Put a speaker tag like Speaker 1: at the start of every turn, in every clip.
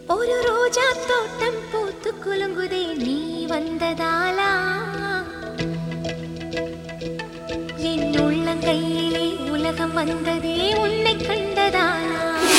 Speaker 1: ஒரு ரோஜா தோட்டம் பூத்து குலுங்குதே நீ வந்ததாலா என் உள்ளங்கையிலே உலகம் வந்ததே உன்னை கண்டதாலா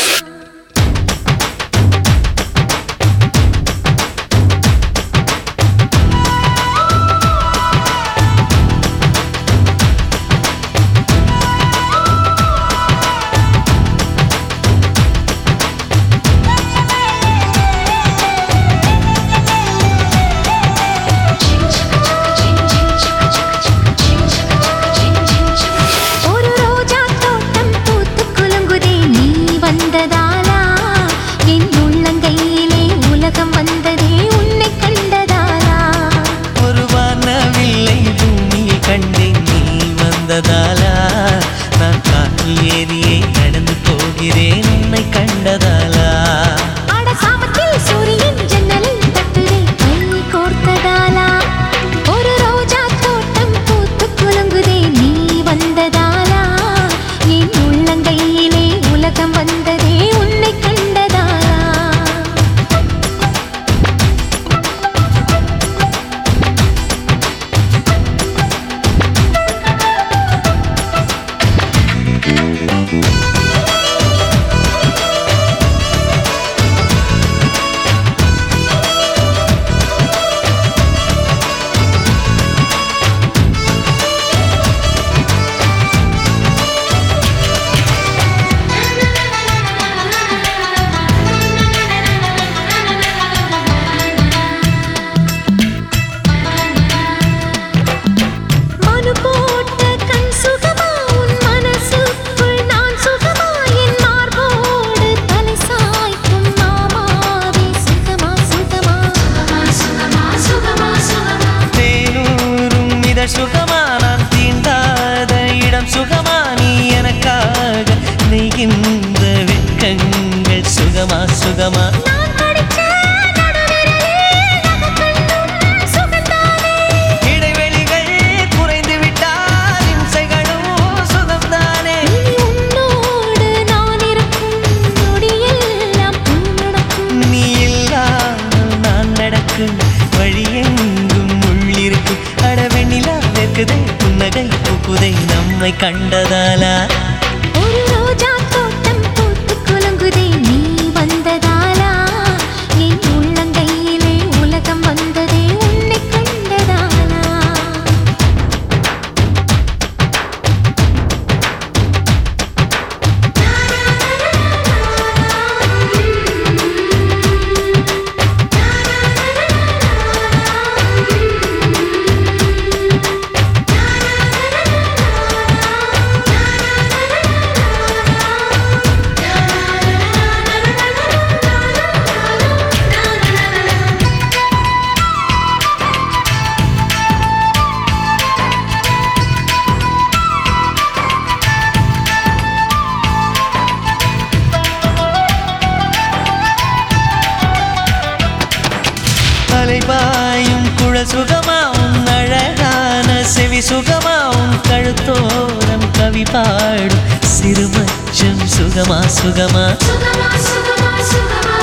Speaker 1: ஒரு ரோஜா தோட்டம் பூத்து குலுங்குதே நீ வந்ததாலா என் உள்ளங்கையிலே உலகம் வந்ததே உன்னை கண்டதாலா
Speaker 2: ஒரு வானவில்லை பூமியில் கண்டேன் நீ வந்ததாலா நான் காற்றில் ஏறியே நடந்து போகிறேன் உன்னை கண்டதாலா
Speaker 1: அட சாமத்தில் சூரியன் ஜன்னலில் தட்டுதே கை கோர்த்ததாலா ஒரு ரோஜா தோட்டம் பூத்து குலுங்குதே நீ வந்ததாலா என் உள்ளங்கையிலே உலகம் வந்ததே உன்னை கண்டதாலா மனு போட்ட கண் சுகமா உன் மனசுக்குள் நான் சுகமா என் மார்போடு தலை சாய்க்கும் மாமாவே சுகமா சுகமா சுகமா சுகமா சுகமா
Speaker 2: தேனூரும் இதழ் சுகமா நான் தீண்டாத இடம் சுகமா நீ எனக்காக நெய்கின்ற வெட்கங்கள் சுகமா சுகமா
Speaker 1: நான் படிச்ச நடுவிரலே நகக்கண்ணும் சுகந்தானே
Speaker 2: இடைவெளிகள் குறைந்து விட்டால் இம்சைகளும் சுகம்தானே
Speaker 1: இனி உன்னோடு நான் இருக்கும் நொடியெல்லாம் பூ நடக்கும்
Speaker 2: நீ இல்லாமல் நான் நடக்கும் வழியெங்கும் உள்ளிருக்கும் அடவெண்ணிலா வெக்குதை புன்னகை பூக்குதை நம்மை கண்டதாலா
Speaker 1: ஒரு ரோஜா தோட்டம் பூத்து குலுங்குதே நீ வந்ததாலா என் உள்ளங்கையிலே உலகம் வந்ததே உன்னை கண்டதாலா
Speaker 2: அலைபாயும் குழல் சுகமா உன் அழகான செவி சுகமா உன் கழுத்தோரம் கவி பாடும் சிறுமச்சம் சுகமா சுகமா
Speaker 1: சுகமா சுகமா சுகமா